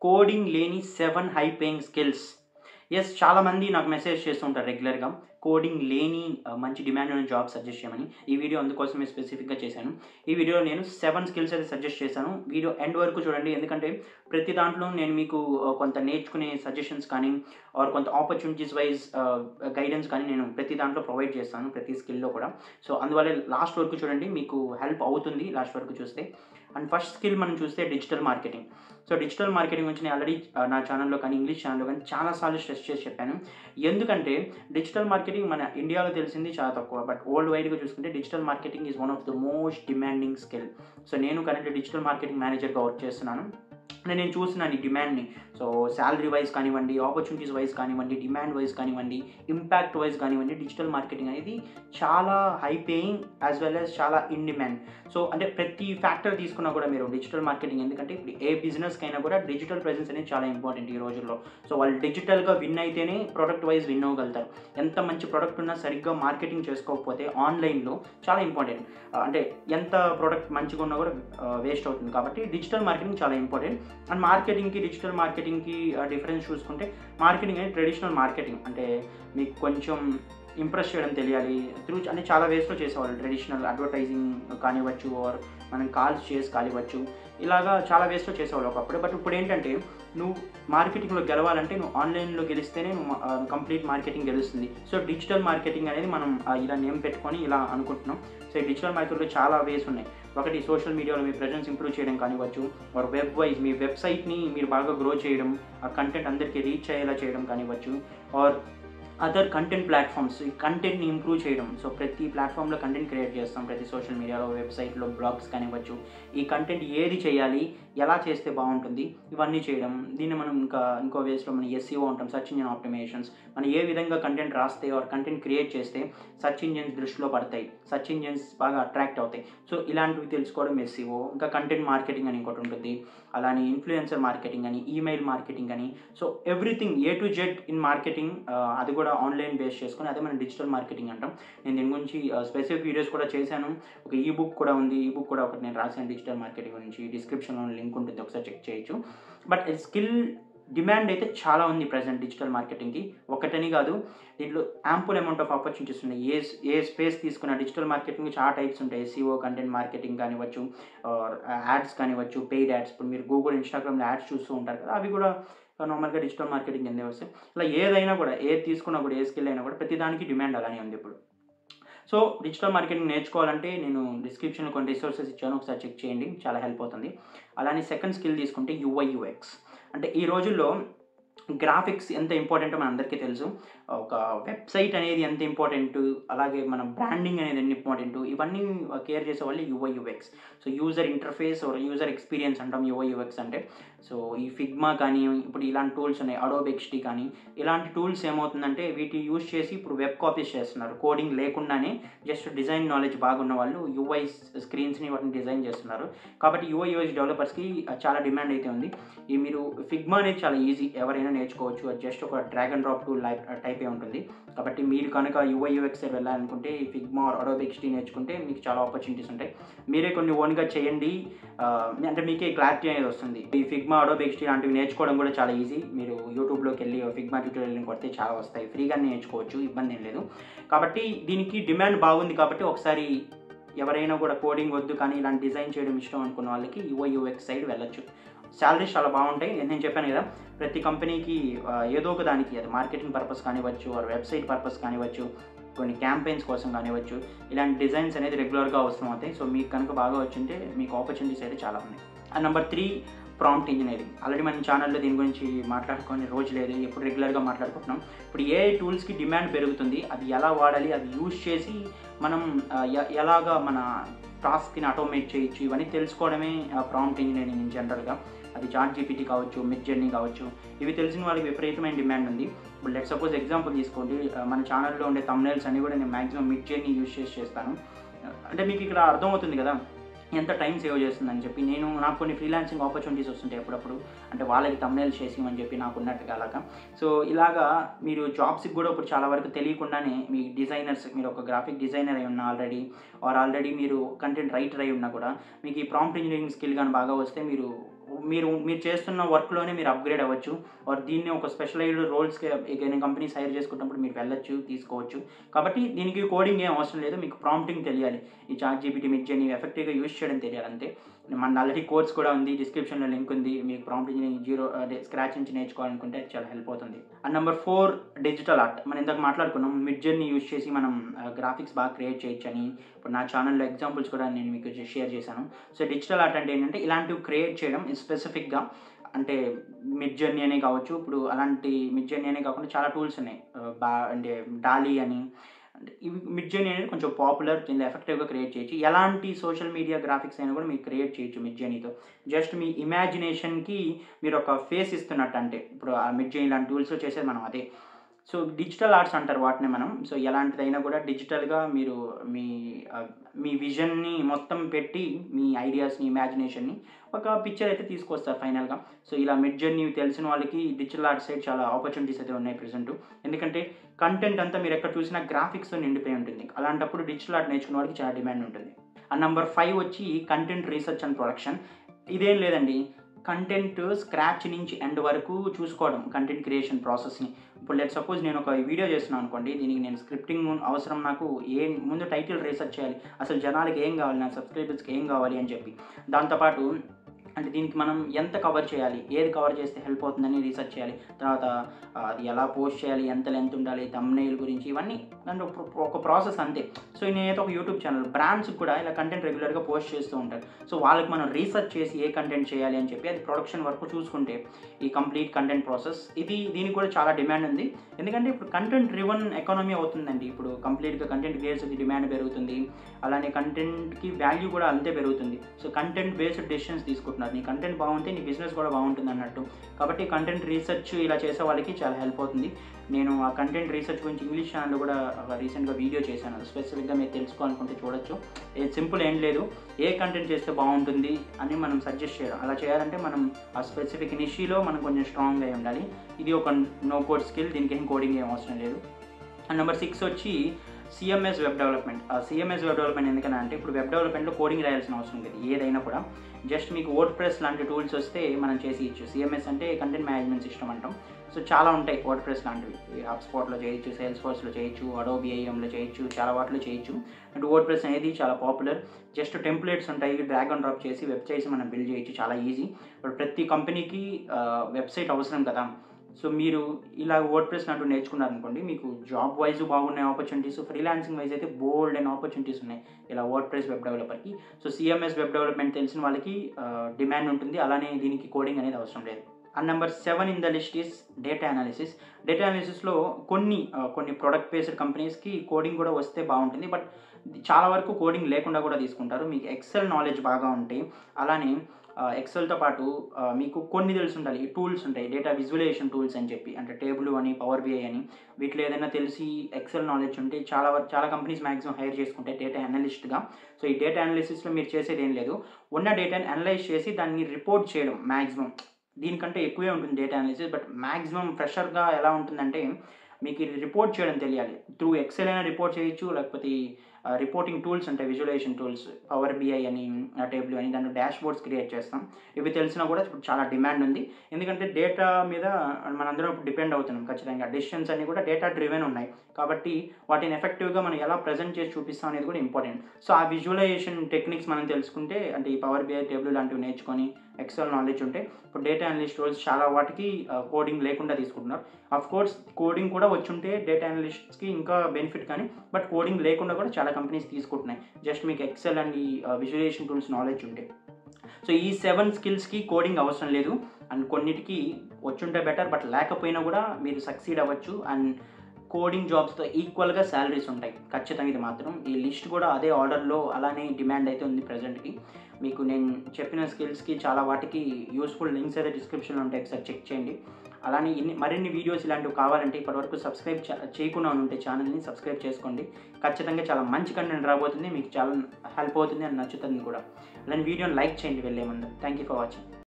coding లేని seven high paying skills yes చాలామంది నాకు మెసేజ్ చేస్తుంటారు రెగ్యులర్గా కోడింగ్ లేని ఆ, మంచి డిమాండ్ ఉన్న జాబ్ సజెస్ట్ చేయమని ఈ వీడియో అందుకోసమే స్పెసిఫిక్గా చేశాను ఈ వీడియోలో నేను సెవెన్ స్కిల్స్ అయితే సజెస్ట్ చేశాను వీడియో ఎండ్ వరకు చూడండి ఎందుకంటే ప్రతి దాంట్లో నేను మీకు ఆ, కొంత నేర్చుకునే సజెషన్స్ కానీ ఆర్ కొంత ఆపర్చునిటీస్ వైజ్ గైడెన్స్ కానీ నేను ప్రతి దాంట్లో ప్రొవైడ్ చేస్తాను ప్రతి స్కిల్లో కూడా సో అందువల్ల లాస్ట్ వరకు చూడండి మీకు హెల్ప్ అవుతుంది లాస్ట్ వరకు చూస్తే అండ్ ఫస్ట్ స్కిల్ మనం చూస్తే digital marketing so digital marketing గురించి నేను ఆల్రెడీ నా ఛానల్లో కానీ ఇంగ్లీష్ ఛానల్లో కానీ చాలాసార్లు స్ట్రెస్ చేసి చెప్పాను ఎందుకంటే డిజిటల్ మార్కెటింగ్ మన ఇండియాలో తెలిసింది చాలా తక్కువ బట్ వరల్డ్ వైడ్గా చూసుకుంటే digital marketing is one of the most demanding skill so నేను కరెంట్లీ డిజిటల్ మార్కెటింగ్ మేనేజర్గా వర్క్ చేస్తున్నాను నేను నేను చూస్తున్నాను ఈ డిమాండ్ని సో శాలరీ వైజ్ కానివ్వండి ఆపర్చునిటీస్ వైజ్ కానివ్వండి డిమాండ్ వైజ్ కానివ్వండి ఇంపాక్ట్ వైజ్ కానివ్వండి డిజిటల్ మార్కెటింగ్ అనేది చాలా high paying as well as చాలా ఇన్ డిమాండ్ సో అంటే ప్రతి ఫ్యాక్టర్ తీసుకున్నా కూడా మీరు డిజిటల్ మార్కెటింగ్ ఎందుకంటే ఇప్పుడు ఏ బిజినెస్కి అయినా కూడా డిజిటల్ ప్రెజెన్స్ అనేది చాలా ఇంపార్టెంట్ ఈ రోజుల్లో సో వాళ్ళు డిజిటల్గా విన్ అయితేనే ప్రోడక్ట్ వైజ్ విన్ అవ్వగలుగుతారు ఎంత మంచి ప్రోడక్ట్ ఉన్నా సరిగ్గా మార్కెటింగ్ చేసుకోకపోతే ఆన్లైన్లో చాలా ఇంపార్టెంట్ అంటే ఎంత ప్రోడక్ట్ మంచిగా ఉన్నా కూడా వేస్ట్ అవుతుంది కాబట్టి డిజిటల్ మార్కెటింగ్ చాలా ఇంపార్టెంట్ అండ్ మార్కెటింగ్కి డిజిటల్ మార్కెటింగ్కి డిఫరెన్స్ చూసుకుంటే మార్కెటింగ్ అనేది ట్రెడిషనల్ మార్కెటింగ్ అంటే మీకు కొంచెం ఇంప్రెస్ చేయడం తెలియాలి త్రూ అంటే చాలా వేస్లో చేసేవాళ్ళు ట్రెడిషనల్ అడ్వర్టైజింగ్ కానివ్వచ్చు ఆర్ మనం కాల్స్ చేసి కానివ్వచ్చు ఇలాగా చాలా వేస్లో చేసేవాళ్ళు ఒకప్పుడు బట్ ఇప్పుడు ఏంటంటే నువ్వు మార్కెటింగ్లో గెలవాలంటే నువ్వు ఆన్లైన్లో గెలిస్తేనే నువ్వు కంప్లీట్ మార్కెటింగ్ గెలుస్తుంది సో డిజిటల్ మార్కెటింగ్ అనేది మనం ఆ, ఇలా నేమ్ పెట్టుకొని ఇలా అనుకుంటున్నాం సో ఈ డిజిటల్ మార్కెట్లో చాలా వేస్ ఉన్నాయి ఒకటి సోషల్ మీడియాలో మీ ప్రజెన్స్ ఇంప్రూవ్ చేయడం కానివ్వచ్చు ఆర్ వెబ్ వైజ్ మీ వెబ్సైట్ని మీరు బాగా గ్రో చేయడం ఆ కంటెంట్ అందరికీ రీచ్ అయ్యేలా చేయడం కానివ్వచ్చు ఆర్ అదర్ కంటెంట్ ప్లాట్ఫామ్స్ ఈ కంటెంట్ని ఇంప్రూవ్ చేయడం సో ప్రతి ప్లాట్ఫామ్లో కంటెంట్ క్రియేట్ చేస్తాం ప్రతి సోషల్ మీడియాలో వెబ్సైట్లో బ్లాగ్స్ కానివ్వచ్చు ఈ కంటెంట్ ఏది చేయాలి ఎలా చేస్తే బాగుంటుంది ఇవన్నీ చేయడం దీన్ని మనం ఇంకా ఇంకో వేస్లో మనం ఎస్సీఓ ఉంటాం సర్చ్ ఇంజిన్ ఆప్టిమేషన్స్ మనం ఏ విధంగా కంటెంట్ రాస్తే ఆర్ కంటెంట్ క్రియేట్ చేస్తే సర్చ్ ఇంజిన్స్ దృష్టిలో పడతాయి సర్చ్ ఇంజిన్స్ బాగా అట్రాక్ట్ అవుతాయి సో ఇలాంటివి తెలుసుకోవడం ఎస్సీఓ ఇంకా కంటెంట్ మార్కెటింగ్ అని ఇంకోటి ఉంటుంది అలానే ఇన్ఫ్లుయెన్సర్ మార్కెటింగ్ అని ఈమెయిల్ మార్కెటింగ్ అని so everything A to Z in marketing అది కూడా ఆన్లైన్ బేస్ చేసుకొని అదే మనం డిజిటల్ మార్కెటింగ్ అంటాం నేను దీని గురించి స్పెసిఫిక్ వీడియోస్ కూడా చేశాను ఒక ఈ బుక్ కూడా ఉంది ఈ బుక్ కూడా ఒకటి నేను రాశాను డిజిటల్ మార్కెటింగ్ గురించి డిస్క్రిప్షన్లో లింక్ ఉంటుంది ఒకసారి చెక్ చేయొచ్చు బట్ స్కిల్ డిమాండ్ అయితే చాలా ఉంది ప్రజెంట్ డిజిటల్ మార్కెటింగ్కి ఒకటని కాదు దీంట్లో యాంపుల్ అమౌంట్ ఆఫ్ ఆపర్చునిటీస్ ఉన్నాయి ఏ ఏ స్పేస్ తీసుకున్న డిజిటల్ మార్కెటింగ్ చాలా టైప్స్ ఉంటాయి ఎస్సీఓ కంటెంట్ మార్కెటింగ్ కానివ్వచ్చు యాడ్స్ కానివ్వచ్చు పెయిడ్ యాడ్స్ ఇప్పుడు మీరు గూగుల్ ఇన్స్టాగ్రామ్లో యాడ్స్ చూస్తూ ఉంటారు కదా అవి కూడా నార్మల్గా డిజిటల్ మార్కెటింగ్ కిందే వస్తాయి ఇలా ఏదైనా కూడా ఏది తీసుకున్నా కూడా ఏ స్కిల్ అయినా కూడా ప్రతి దానికి డిమాండ్ అలానే ఉంది ఇప్పుడు సో డిజిటల్ మార్కెటింగ్ నేర్చుకోవాలంటే నేను డిస్క్రిప్షన్లో కొన్ని రిసోర్సెస్ ఇచ్చాను ఒకసారి చెక్ చేయండి చాలా హెల్ప్ అవుతుంది అలానే సెకండ్ స్కిల్ తీసుకుంటే యూఐ యూఎక్స్ అంటే ఈ రోజుల్లో గ్రాఫిక్స్ ఎంత ఇంపార్టెంటో మన అందరికీ తెలుసు ఒక వెబ్సైట్ అనేది ఎంత ఇంపార్టెంట్ అలాగే మన బ్రాండింగ్ అనేది ఎంత ఇంపార్టెంట్ ఇవన్నీ కేర్ చేసే వాళ్ళు UI UX so user interface or user experience అంటాం యూఐ యూఎక్స్ అంటే సో ఈ ఫిగ్మా కానీ ఇప్పుడు ఇలాంటి టూల్స్ ఉన్నాయి అడోబ్ ఎక్స్టీ కానీ ఇలాంటి టూల్స్ ఏమవుతుందంటే వీటి యూజ్ చేసి ఇప్పుడు వెబ్ కాపీస్ చేస్తున్నారు కోడింగ్ లేకుండానే జస్ట్ డిజైన్ నాలెడ్జ్ బాగున్న వాళ్ళు యూఐ స్క్రీన్స్ని వాటిని డిజైన్ చేస్తున్నారు కాబట్టి యూఐ యూఎస్ డెవలపర్స్కి చాలా డిమాండ్ అయితే ఉంది ఈ మీరు ఫిగ్మా అనేది చాలా ఈజీ ఎవరైనా నేర్చుకోవచ్చు అది జస్ట్ ఒక డ్రాగ్ అండ్ డ్రాప్ టూల్ టైపే ఉంటుంది కాబట్టి మీరు కనుక యూఐ యూఎక్స్ సైడ్ వెళ్ళాలనుకుంటే ఈ ఫిగ్మా అడోబ్ ఎక్స్టీ నేర్చుకుంటే మీకు చాలా ఆపర్చునిటీస్ ఉంటాయి మీరే కొన్ని ఓన్గా చేయండి ఆ, అంటే మీకే క్లారిటీ అనేది వస్తుంది ఈ ఫిగ్మా అడోబ్ ఎక్స్టీ లాంటివి నేర్చుకోవడం కూడా చాలా ఈజీ మీరు యూట్యూబ్లోకి వెళ్ళి ఫిగ్మా ట్యూటోరియల్ కొడితే చాలా వస్తాయి ఫ్రీగా నేర్చుకోవచ్చు ఇబ్బంది ఏం లేదు కాబట్టి దీనికి డిమాండ్ బాగుంది కాబట్టి ఒకసారి ఎవరైనా కూడా కోడింగ్ వద్దు కానీ ఇలాంటి డిజైన్ చేయడం ఇష్టం అనుకున్న వాళ్ళకి యూఐ యూఎక్స్ సైడ్ వెళ్ళొచ్చు శాలరీస్ చాలా బాగుంటాయి నేను చెప్పాను కదా ప్రతి కంపెనీకి ఆ, ఏదో ఒక దానికి అది మార్కెటింగ్ పర్పస్ కానివ్వచ్చు ఆర్ వెబ్సైట్ పర్పస్ కానివ్వచ్చు కొన్ని క్యాంపెయిన్స్ కోసం కానివ్వచ్చు ఇలాంటి డిజైన్స్ అనేది రెగ్యులర్గా అవసరం అవుతాయి సో మీకు కనుక బాగా వచ్చింటే మీకు ఆపర్చునిటీస్ అయితే చాలా ఉన్నాయి and number three prompt engineering already మన ఛానల్లో దీని గురించి మాట్లాడుకొని రోజు లేదు ఎప్పుడు రెగ్యులర్గా మాట్లాడుకుంటున్నాం ఇప్పుడు ఏ టూల్స్కి డిమాండ్ పెరుగుతుంది అది ఎలా వాడాలి అది యూజ్ చేసి మనం ఆ, ఎ- ఎలాగా మన టాస్క్ని ఆటోమేట్ చేయొచ్చు ఇవన్నీ తెలుసుకోవడమే ప్రాంప్ట్ ఇంజనీరింగ్ ఇన్ జనరల్గా అది చాట్ జీపీటీ కావచ్చు మిడ్ జర్నీ కావచ్చు ఇవి తెలిసిన వాళ్ళకి విపరీతమైన డిమాండ్ ఉంది ఇప్పుడు లెట్ సపోజ్ ఎగ్జాంపుల్ తీసుకోండి ఆ, మన ఛానల్లో ఉండే తమ్నైల్స్ అన్ని కూడా నేను మాక్సిమం మిడ్ జర్నీ యూజ్ చేసి చేస్తాను అంటే మీకు ఇక్కడ అర్థమవుతుంది కదా ఎంత టైం సేవ్ చేస్తుందని చెప్పి నేను నాకు కొన్ని ఫ్రీలాన్సింగ్ ఆపర్చునిటీస్ వస్తుంటాయి అప్పుడప్పుడు అంటే వాళ్ళకి తమ్నేల్ చేసి అని చెప్పి నాకు ఉన్నట్టుగా అలాగా సో ఇలాగా మీరు జాబ్స్కి కూడా ఇప్పుడు చాలా వరకు తెలియకుండానే మీ డిజైనర్స్ మీరు ఒక గ్రాఫిక్ డిజైనర్ అయి ఉన్నా ఆల్రెడీ ఆర్ ఆల్రెడీ మీరు కంటెంట్ రైటర్ అయి ఉన్నా కూడా మీకు ఈ ప్రాంప్ట్ ఇంజనీరింగ్ స్కిల్ కానీ బాగా వస్తే మీరు మీరు మీరు చేస్తున్న వర్క్లోనే మీరు అప్గ్రేడ్ అవ్వచ్చు ఆర్ దీన్ని ఒక స్పెషలైజ్డ్ రోల్స్కి ఏదైనా కంపెనీస్ హైర్ చేసుకున్నప్పుడు మీరు వెళ్ళొచ్చు తీసుకోవచ్చు కాబట్టి దీనికి కోడింగ్ ఏం అవసరం లేదు మీకు ప్రాంప్టింగ్ తెలియాలి ఈ చాట్ జీపీటీ మిడ్ జర్నీ ఎఫెక్టివ్గా యూస్ చేయడం తెలియాలి అంతే మన ఆల్రెడీ కోర్స్ కూడా ఉంది డిస్క్రిప్షన్లో లింక్ ఉంది మీకు ప్రాంప్ట్ ఇంజనీరింగ్ జీరో అదే స్క్రాచ్ నుంచి నేర్చుకోవాలనుకుంటే అది చాలా హెల్ప్ అవుతుంది and number four digital art మనం ఇందాక మాట్లాడుకున్నాం మిడ్ జర్నీ యూస్ చేసి మనం గ్రాఫిక్స్ బాగా క్రియేట్ చేయొచ్చు అని ఇప్పుడు నా ఛానల్లో ఎగ్జాంపుల్స్ కూడా నేను మీకు షేర్ చేశాను సో డిజిటల్ ఆర్ట్ అంటే ఏంటంటే ఇలాంటివి క్రియేట్ చేయడం స్పెసిఫిక్గా అంటే మిడ్ జర్నీ అనే కావచ్చు ఇప్పుడు అలాంటి మిడ్ జర్నీ అనే కాకుండా చాలా టూల్స్ ఉన్నాయి ఆ, బా అంటే డాలీ అని అంటే ఇవి మిడ్ జర్నీ అనేది కొంచెం పాపులర్ దీనిలో ఎఫెక్టివ్గా క్రియేట్ చేయొచ్చు ఎలాంటి సోషల్ మీడియా గ్రాఫిక్స్ అయినా కూడా మీరు క్రియేట్ చేయొచ్చు మిడ్ జర్నీతో జస్ట్ మీ ఇమాజినేషన్కి మీరు ఒక ఫేస్ ఇస్తున్నట్టు అంటే ఇప్పుడు ఆ మిడ్ జర్నీ లాంటి టూల్స్ చేసేది మనం అదే సో డిజిటల్ ఆర్ట్స్ అంటారు వాటిని మనం సో ఎలాంటిదైనా కూడా డిజిటల్గా మీరు మీ ఆ, మీ విజన్ని మొత్తం పెట్టి మీ ఐడియాస్ని ఇమాజినేషన్ని ఒక పిక్చర్ అయితే తీసుకొస్తారు ఫైనల్గా సో ఇలా మిడ్ జర్నీ తెలిసిన వాళ్ళకి డిజిటల్ ఆర్ట్ సైడ్ చాలా ఆపర్చునిటీస్ అయితే ఉన్నాయి ప్రజెంట్ ఎందుకంటే కంటెంట్ అంతా మీరు ఎక్కడ చూసినా గ్రాఫిక్స్ నిండిపోయి ఉంటుంది అలాంటప్పుడు డిజిటల్ ఆర్ట్ నేర్చుకున్న వాళ్ళకి చాలా డిమాండ్ ఉంటుంది అండ్ నెంబర్ ఫైవ్ వచ్చి కంటెంట్ రీసెర్చ్ అండ్ ప్రొడక్షన్ ఇదేం లేదండి కంటెంట్ స్క్రాచ్ నుంచి ఎండ్ వరకు చూసుకోవడం కంటెంట్ క్రియేషన్ ప్రాసెస్ని ఇప్పుడు లెట్ సపోజ్ నేను ఒక వీడియో చేస్తున్నాను అనుకోండి దీనికి నేను స్క్రిప్టింగ్ అవసరం నాకు ఏం ముందు టైటిల్ రీసెర్చ్ చేయాలి అసలు జనాలకి ఏం కావాలి నా సబ్స్క్రైబర్స్కి ఏం కావాలి అని చెప్పి దాంతోపాటు అంటే దీనికి మనం ఎంత కవర్ చేయాలి ఏది కవర్ చేస్తే హెల్ప్ అవుతుందని రీసెర్చ్ చేయాలి తర్వాత ఆ, అది ఎలా పోస్ట్ చేయాలి ఎంత లెంత్ ఉండాలి తమ్నైల్ గురించి ఇవన్నీ అంటే ఒక- ఒక ప్రాసెస్ అంతే సో నేనైతే ఒక యూట్యూబ్ ఛానల్ బ్రాండ్స్ కూడా ఇలా కంటెంట్ రెగ్యులర్గా పోస్ట్ చేస్తూ ఉంటారు సో వాళ్ళకి మనం రీసెర్చ్ చేసి ఏ కంటెంట్ చేయాలి అని చెప్పి అది ప్రొడక్షన్ వరకు చూసుకుంటే ఈ కంప్లీట్ కంటెంట్ ప్రాసెస్ ఇది దీనికి కూడా చాలా డిమాండ్ ఉంది ఎందుకంటే ఇప్పుడు కంటెంట్ డ్రివన్ ఎకానమీ అవుతుందండి ఇప్పుడు కంప్లీట్గా కంటెంట్ క్రియేటర్స్కి డిమాండ్ పెరుగుతుంది అలానే కంటెంట్కి వాల్యూ కూడా అంతే పెరుగుతుంది సో కంటెంట్ బేస్డ్ డెసిషన్స్ తీసుకుంటున్నారు నీ కంటెంట్ బాగుంటే నీ బిజినెస్ కూడా బాగుంటుంది అన్నట్టు కాబట్టి కంటెంట్ రీసెర్చ్ ఇలా చేసే వాళ్ళకి చాలా హెల్ప్ అవుతుంది నేను ఆ కంటెంట్ రీసెర్చ్ గురించి ఇంగ్లీష్ ఛానల్లో కూడా రీసెంట్గా వీడియో చేశాను స్పెసిఫిక్గా మీరు తెలుసుకోవాలనుకుంటే చూడొచ్చు ఏ సింపుల్ ఏం లేదు ఏ కంటెంట్ చేస్తే బాగుంటుంది అని మనం సజెస్ట్ చేయడం అలా చేయాలంటే మనం ఆ స్పెసిఫిక్ నిషీలో మనం కొంచెం స్ట్రాంగ్ అయి ఉండాలి ఇది ఒక నో కోడ్ స్కిల్ దీనికి ఏం కోడింగ్ ఏం అవసరం లేదు అండ్ నెంబర్ సిక్స్ వచ్చి సిఎంఎస్ వెబ్ డెవలప్మెంట్ ఆ సిఎంఎస్ వెబ్ డెవలప్మెంట్ ఎందుకని అంటే ఇప్పుడు వెబ్ డెవలప్మెంట్లో కోడింగ్ రాయాల్సిన అవసరం లేదు ఏదైనా కూడా జస్ట్ మీకు వర్డ్ ప్రెస్ లాంటి టూల్స్ వస్తే మనం చేసి ఇచ్చు సిఎంఎస్ అంటే కంటెంట్ మేనేజ్మెంట్ సిస్టమ్ అంటాం సో చాలా ఉంటాయి వర్డ్ ప్రెస్ లాంటివి హాట్స్పాట్లో చేయొచ్చు సేల్స్ ఫోర్స్లో చేయొచ్చు అడోబి ఐఎంలో చేయొచ్చు చాలా వాటిలో చేయొచ్చు అండ్ వర్డ్ ప్రెస్ అనేది చాలా పాపులర్ జస్ట్ టెంప్లెట్స్ ఉంటాయి డ్రాగ్ అండ్ డ్రాప్ చేసి వెబ్సైట్స్ మనం బిల్డ్ చేయొచ్చు చాలా ఈజీ ఇప్పుడు ప్రతి కంపెనీకి వెబ్సైట్ అవసరం కదా సో మీరు ఇలా వర్డ్ ప్రెస్ అంటూ నేర్చుకున్నారనుకోండి మీకు జాబ్ వైజ్ బాగున్నాయి ఆపర్చునిటీస్ ఫ్రీలాన్సింగ్ వైజ్ అయితే బోల్డ్ అండ్ ఆపర్చునిటీస్ ఉన్నాయి ఇలా వర్డ్ ప్రెస్ వెబ్ డెవలపర్కి సో సిఎంఎస్ వెబ్ డెవలప్మెంట్ తెలిసిన వాళ్ళకి డిమాండ్ ఉంటుంది అలానే దీనికి కోడింగ్ అనేది అవసరం లేదు and number seven in the list is data analysis data అనాలిసిస్లో కొన్ని ఆ, కొన్ని ప్రొడక్ట్ బేస్డ్ కంపెనీస్కి కోడింగ్ కూడా వస్తే బాగుంటుంది బట్ చాలా వరకు కోడింగ్ లేకుండా కూడా తీసుకుంటారు మీకు ఎక్సెల్ నాలెడ్జ్ బాగా ఉంటే అలానే ఎక్సెల్తో పాటు ఆ, మీకు కొన్ని తెలిసి ఉండాలి టూల్స్ ఉంటాయి డేటా విజువలైజేషన్ టూల్స్ అని చెప్పి అంటే టేబుల్ అని పవర్ బిఐ అని వీటిలో ఏదైనా తెలిసి ఎక్సెల్ నాలెడ్జ్ ఉంటే చాలా వరకు చాలా కంపెనీస్ మ్యాక్సిమం హైర్ చేసుకుంటే డేటా అనలిస్ట్గా సో ఈ డేటా అనాలిసిస్లో మీరు చేసేది ఏం లేదు ఉన్న డేటాని అనలైజ్ చేసి దాన్ని రిపోర్ట్ చేయడం మ్యాక్సిమం దీనికంటే ఎక్కువే ఉంటుంది డేటా అనాలిసిస్ బట్ మ్యాక్సిమం ఫ్రెషర్గా ఎలా ఉంటుందంటే మీకు ఇది రిపోర్ట్ చేయడం తెలియాలి త్రూ ఎక్సెల్ అయినా రిపోర్ట్ చేయొచ్చు లేకపోతే రిపోర్టింగ్ టూల్స్ ఉంటాయి విజువలైజేషన్ టూల్స్ పవర్ బిఐ అని టేబుల్ అని దాంట్లో డాష్ బోర్డ్స్ క్రియేట్ చేస్తాం ఇవి తెలిసినా కూడా ఇప్పుడు చాలా డిమాండ్ ఉంది ఎందుకంటే డేటా మీద మనందరం ఇప్పుడు డిపెండ్ అవుతున్నాం ఖచ్చితంగా డెసిషన్స్ అన్ని కూడా డేటా డ్రివెన్ ఉన్నాయి కాబట్టి వాటిని ఎఫెక్టివ్గా మనం ఎలా ప్రజెంట్ చేసి చూపిస్తాం అనేది కూడా ఇంపార్టెంట్ సో ఆ విజువలైజేషన్ టెక్నిక్స్ మనం తెలుసుకుంటే అంటే ఈ పవర్ బిఐ టేబుల్ లాంటివి నేర్చుకొని ఎక్సెల్ నాలెడ్జ్ ఉంటే ఇప్పుడు డేటా అనలిస్ట్ రోల్స్ చాలా వాటికి కోడింగ్ లేకుండా తీసుకుంటున్నారు అఫ్ కోర్స్ కోడింగ్ కూడా వచ్చుంటే డేటా అనలిస్ట్స్కి ఇంకా బెనిఫిట్ కానీ బట్ కోడింగ్ లేకుండా కూడా చాలా కంపెనీస్ తీసుకుంటున్నాయి జస్ట్ మీకు ఎక్సెల్ అండ్ ఈ విజువలైజేషన్ టూల్స్ నాలెడ్జ్ ఉంటే సో ఈ సెవెన్ స్కిల్స్కి కోడింగ్ అవసరం లేదు అండ్ కొన్నిటికి వచ్చుంటే బెటర్ బట్ లేకపోయినా కూడా మీరు సక్సీడ్ అవ్వచ్చు అండ్ కోడింగ్ జాబ్స్తో ఈక్వల్గా శాలరీస్ ఉంటాయి ఖచ్చితంగా ఇది మాత్రం ఈ లిస్ట్ కూడా అదే ఆర్డర్లో అలానే డిమాండ్ అయితే ఉంది ప్రజెంట్కి మీకు నేను చెప్పిన స్కిల్స్కి చాలా వాటికి యూస్ఫుల్ లింక్స్ అయితే డిస్క్రిప్షన్లో ఉంటాయి ఒకసారి చెక్ చేయండి అలానే ఇన్ని మరిన్ని వీడియోస్ ఇలాంటివి కావాలంటే ఇప్పటివరకు సబ్స్క్రైబ్ చే- చేయకుండా ఉంటే ఛానల్ని సబ్స్క్రైబ్ చేసుకోండి ఖచ్చితంగా చాలా మంచి కంటెంట్ రాబోతుంది మీకు చాలా హెల్ప్ అవుతుంది అని నచ్చుతుంది కూడా అలానే వీడియోని లైక్ చేయండి వెళ్ళే ముందు థ్యాంక్ యూ ఫర్ వాచింగ్